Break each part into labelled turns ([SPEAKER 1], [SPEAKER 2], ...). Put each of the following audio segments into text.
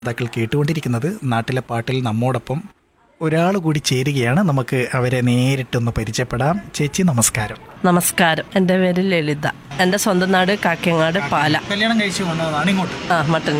[SPEAKER 1] ശ്രോതാക്കൾ കേട്ടുകൊണ്ടിരിക്കുന്നത് നാട്ടിലെ പാട്ടിൽ നമ്മോടൊപ്പം ഒരാൾ കൂടി ചേരുകയാണ് നമുക്ക് അവരെ നേരിട്ടൊന്ന് പരിചയപ്പെടാം ചേച്ചി നമസ്കാരം
[SPEAKER 2] നമസ്കാരം എൻ്റെ പേര് ലളിത എൻ്റെ സ്വന്തം നാട് കാക്കങ്ങാട് പാല
[SPEAKER 1] കല്യാണം കഴിച്ചു വന്നതാണ് ഇങ്ങോട്ട്
[SPEAKER 2] ആ മട്ടൻ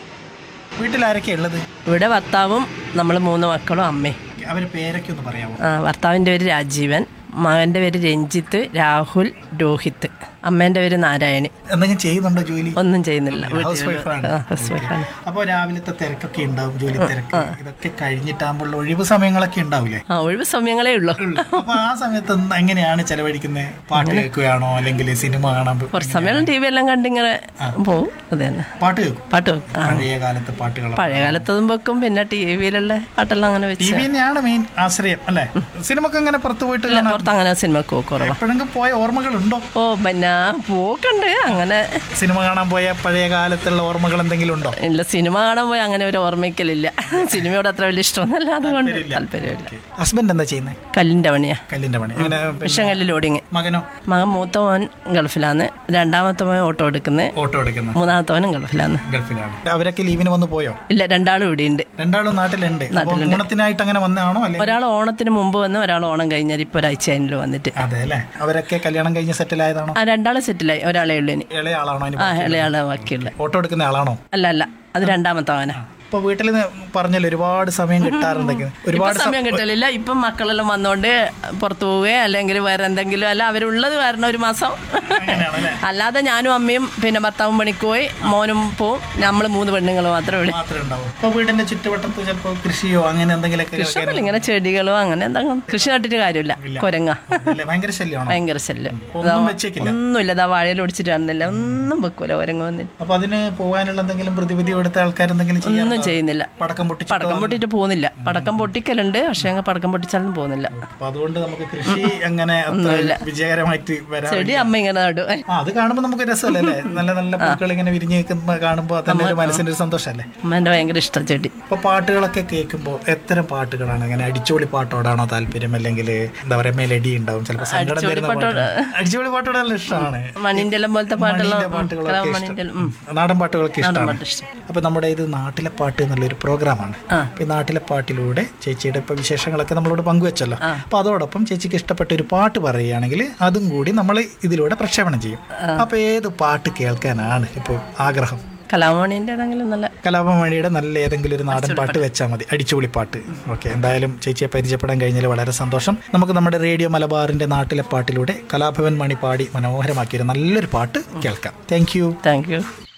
[SPEAKER 1] വീട്ടിൽ ആരൊക്കെയാ ഉള്ളത്
[SPEAKER 2] ഇവിടെ ഭർത്താവും നമ്മൾ മൂന്ന് മക്കളും അമ്മയും
[SPEAKER 1] അവരെ പേരൊക്കെ ഒന്ന് പറയാമോ
[SPEAKER 2] ആ, ഭർത്താവിൻ്റെ പേര് രാജീവൻ മകൻ്റെ പേര് രഞ്ജിത്ത് രാഹുൽ രോഹിത്ത് അമ്മേൻ്റെ പേര് നാരായണി
[SPEAKER 1] എന്തെങ്കിലും ചെയ്യുന്നുണ്ടോ ജോലി
[SPEAKER 2] ഒന്നും ചെയ്യുന്നില്ല
[SPEAKER 1] ഹൗസ് വൈഫാണ്
[SPEAKER 2] ആ, ഹൗസ് വൈഫാണ്
[SPEAKER 1] അപ്പോൾ രാവിലത്തെ തിരക്കൊക്കെ ഉണ്ടാവും ജോലി തിരക്ക് ഇതൊക്കെ കഴിഞ്ഞിട്ടാകുമ്പോൾ ഒഴിവ് സമയങ്ങളൊക്കെ ഉണ്ടാവില്ലേ
[SPEAKER 2] ആ ഒഴിവ് സമയങ്ങളേ ഉള്ളൂ
[SPEAKER 1] അപ്പൊ ആ സമയത്ത് ഒന്ന് എങ്ങനെയാണ് ചെലവഴിക്കുന്നത് പാട്ട് കേൾക്കുകയാണോ അല്ലെങ്കിൽ സിനിമ കാണാൻ പോ-
[SPEAKER 2] കുറച്ച് സമയം ടി വി എല്ലാം കണ്ടിങ്ങനെ പോവും അത് തന്നെ
[SPEAKER 1] പാട്ട് കേൾക്കും
[SPEAKER 2] പാട്ട് വെക്കും ആ
[SPEAKER 1] പഴയ കാലത്തെ പാട്ടുകൾ
[SPEAKER 2] പഴയ കാലത്തതും വെക്കും പിന്നെ ടി വിയിലുള്ള പാട്ടെല്ലാം അങ്ങനെ
[SPEAKER 1] ടി
[SPEAKER 2] വെച്ച്
[SPEAKER 1] വി തന്നെയാണ് മെയിൻ ആശ്രയം അല്ലേ സിനിമക്ക് അങ്ങനെ പുറത്തു പോയിട്ട്
[SPEAKER 2] ഇല്ല, പുറത്ത് അങ്ങനെ സിനിമക്ക് പോകും കുറവാണ്
[SPEAKER 1] എപ്പോഴെങ്കിലും പോയ ഓർമ്മകളുണ്ടോ
[SPEAKER 2] ഓ പിന്നെ പോക്കുണ്ട് അങ്ങനെ
[SPEAKER 1] സിനിമ കാണാൻ പോയ പഴയ കാലത്തുള്ള ഓർമ്മകൾ എന്തെങ്കിലും ഉണ്ടോ
[SPEAKER 2] ഇല്ല സിനിമ കാണാൻ പോയി അങ്ങനെ ഒരു ഓർമ്മിക്കലില്ല സിനിമയോട് അത്ര വലിയ ഇഷ്ടമൊന്നുമല്ല അതുകൊണ്ട് താല്പര്യമില്ല
[SPEAKER 1] ഹസ്ബൻഡ് എന്താ ചെയ്യുന്നത്
[SPEAKER 2] കല്ലിൻ്റെ പണിയാ
[SPEAKER 1] കല്ലിന്റെ പണി അങ്ങനെ
[SPEAKER 2] വിഷങ്കല്ല് ലോഡിങ്
[SPEAKER 1] മകനോ
[SPEAKER 2] മകൻ മൂത്ത മോൻ ഗൾഫിലാണ് രണ്ടാമത്തെ മോൻ ഓട്ടോ എടുക്കുന്നത്
[SPEAKER 1] ഓട്ടോ എടുക്കുന്നു
[SPEAKER 2] മൂന്നാമത്തെ മോനും ഗൾഫിലാണ്
[SPEAKER 1] ഗൾഫിലാണ് അവരൊക്കെ ലീവിന് വന്ന് പോയോ
[SPEAKER 2] ഇല്ല രണ്ടാളും ഇവിടെ ഉണ്ട്
[SPEAKER 1] രണ്ടാളും നാട്ടിലുണ്ട് അപ്പൊ ഓണത്തിനായിട്ട് അങ്ങനെ വന്നതാണോ അല്ലെ
[SPEAKER 2] ഒരാൾ ഓണത്തിന് മുമ്പ് വന്ന് ഒരാൾ ഓണം കഴിഞ്ഞാൽ ഇപ്പോൾ ഒരാഴ്ച അതിൽ വന്നിട്ട്
[SPEAKER 1] അതെ അല്ലേ അവരൊക്കെ കല്യാണം കഴിഞ്ഞ് സെറ്റിൽ ആയതാണോ
[SPEAKER 2] ആ രണ്ടാളും സെറ്റിലായി ഒരാളെ ഉള്ളൂ ഇനി
[SPEAKER 1] ഇളയ ആളാണോ അതിന്
[SPEAKER 2] ആ ഇളയാളെ ബാക്കിയുള്ള
[SPEAKER 1] ഓട്ടോ എടുക്കുന്ന ആളാണോ
[SPEAKER 2] അല്ല അല്ല അത് രണ്ടാമത്തെ അവനാ
[SPEAKER 1] ഇപ്പൊ വീട്ടിൽ പറഞ്ഞല്ലോ ഒരുപാട് സമയം കിട്ടാറുണ്ടെങ്കിൽ
[SPEAKER 2] ഇപ്പൊ
[SPEAKER 1] ഒരുപാട് സ-
[SPEAKER 2] സമയം കിട്ടലില്ല ഇപ്പം മക്കളെല്ലാം വന്നോണ്ട് പുറത്തു പോവുകയോ അല്ലെങ്കിൽ വേറെ എന്തെങ്കിലും അല്ല അവരുള്ളത് കാരണം ഒരു മാസം
[SPEAKER 1] അങ്ങനെയാണല്ലേ?
[SPEAKER 2] അല്ലാതെ ഞാനും അമ്മയും പിന്നെ ഭർത്താവും പണിക്ക് പോയി മോനും പോവും നമ്മൾ മൂന്ന് പെണ്ണുങ്ങൾ മാത്രമേ ഉള്ളൂ
[SPEAKER 1] മാത്രമേ ഉണ്ടാവൂ ഇപ്പൊ വീടിന്റെ ചുറ്റുവട്ടത്ത് ചിലപ്പോ കൃഷിയോ അങ്ങനെ എന്തെങ്കിലുമൊക്കെ
[SPEAKER 2] ഇഷ്ടമല്ല ഇങ്ങനെ ചെടികളോ അങ്ങനെ എന്തെങ്കിലും കൃഷി നട്ടിട്ട് കാര്യമില്ല കുരങ്ങ
[SPEAKER 1] അല്ലേ? ഭയങ്കര ശല്യമാണോ
[SPEAKER 2] ഭയങ്കര ശല്യം
[SPEAKER 1] ഒന്നും വെച്ചേക്കില്ല
[SPEAKER 2] ഒന്നുമില്ല ഇതാ വാഴയിൽ ഒടിച്ചിട്ട് കാണുന്നില്ല ഒന്നും വെക്കൂല കുരങ്ങ് വന്നിട്ട്
[SPEAKER 1] അപ്പൊ അതിന് പോകാനുള്ള എന്തെങ്കിലും പ്രതിവിധി എടുത്ത ആൾക്കാർ എന്തെങ്കിലും ചെയ്യാൻ
[SPEAKER 2] ഒന്നും ചെയ്യുന്നില്ല
[SPEAKER 1] പടക്കം പൊട്ടിച്ചു
[SPEAKER 2] പടക്കം പൊട്ടിട്ട് പോകുന്നില്ല പടക്കം പൊട്ടിക്കലുണ്ട് പക്ഷെ അങ്ങ് പടക്കം പൊട്ടിച്ചാലും പോകുന്നില്ല
[SPEAKER 1] അപ്പൊ അതുകൊണ്ട് നമുക്ക് കൃഷി അങ്ങനെ അത്ര വിജയകരമായിട്ട് വരാൻ
[SPEAKER 2] ചെടി അമ്മ ഇങ്ങനെ നടും
[SPEAKER 1] ആ അത് കാണുമ്പോൾ നമുക്ക് രസമല്ലേ അല്ലേ നല്ല നല്ല പൂക്കൾ ഇങ്ങനെ വിരിഞ്ഞ് നിൽക്കുന്ന കാണുമ്പോൾ തന്നെ ഒരു മനസ്സിന്റെ ഒരു സന്തോഷമല്ലേ
[SPEAKER 2] അമ്മേൻ്റെ ഭയങ്കര ഇഷ്ടം ചെടി
[SPEAKER 1] അപ്പൊ പാട്ടുകളൊക്കെ കേൾക്കുമ്പോൾ എത്തരം പാട്ടുകളാണ് അങ്ങനെ അടിച്ചുപൊളി പാട്ടോടാണോ താല്പര്യം അല്ലെങ്കിൽ എന്താ പറയാ മെലഡി ഉണ്ടാവും ചിലപ്പോൾ സങ്കടം തരുന്ന പാട്ട് അടിച്ചുപൊളി പാട്ടോട് നല്ല ഇഷ്ടമാണ്
[SPEAKER 2] മണിൻ്റെ എല്ലാം പോലത്തെ പാട്ടെല്ലാം
[SPEAKER 1] മണിന്റെ പാട്ടുകളൊക്കെ ഇഷ്ടം.
[SPEAKER 2] മണിൻ്റെ ഉം.
[SPEAKER 1] നാടൻ പാട്ടുകളൊക്കെ ഇഷ്ടമാണ്
[SPEAKER 2] പാട്ട് ഇഷ്ടം
[SPEAKER 1] അപ്പൊ നമ്മുടെ ഇത് നാട്ടിലെ പാട്ട് എന്നുള്ളൊരു പ്രോഗ്രാമാണ് അപ്പൊ ഈ നാട്ടിലെ പാട്ടിലൂടെ ചേച്ചിയുടെ ഇപ്പൊ വിശേഷങ്ങളൊക്കെ നമ്മളോട് പങ്കുവെച്ചല്ലോ അപ്പൊ അതോടൊപ്പം ചേച്ചിക്ക് ഇഷ്ടപ്പെട്ട ഒരു പാട്ട് പറയുകയാണെങ്കിൽ അതും കൂടി നമ്മൾ ഇതിലൂടെ പ്രക്ഷേപണം ചെയ്യും അപ്പൊ ഏത് പാട്ട് കേൾക്കാനാണ് ഇപ്പോൾ ആഗ്രഹം
[SPEAKER 2] കലാമണിൻ്റെ ആണെങ്കിലും നല്ല
[SPEAKER 1] കലാപമണിയുടെ നല്ല ഏതെങ്കിലും ഒരു നാടൻ പാട്ട് വെച്ചാൽ മതി അടിച്ചുപൊളി പാട്ട് ഓക്കെ എന്തായാലും ചേച്ചിയെ പരിചയപ്പെടാൻ കഴിഞ്ഞാൽ വളരെ സന്തോഷം നമുക്ക് നമ്മുടെ റേഡിയോ മലബാറിന്റെ നാട്ടിലെ പാട്ടിലൂടെ കലാഭവൻ മണി പാടി മനോഹരമാക്കിയൊരു നല്ലൊരു പാട്ട് കേൾക്കാം താങ്ക്
[SPEAKER 2] താങ്ക് യു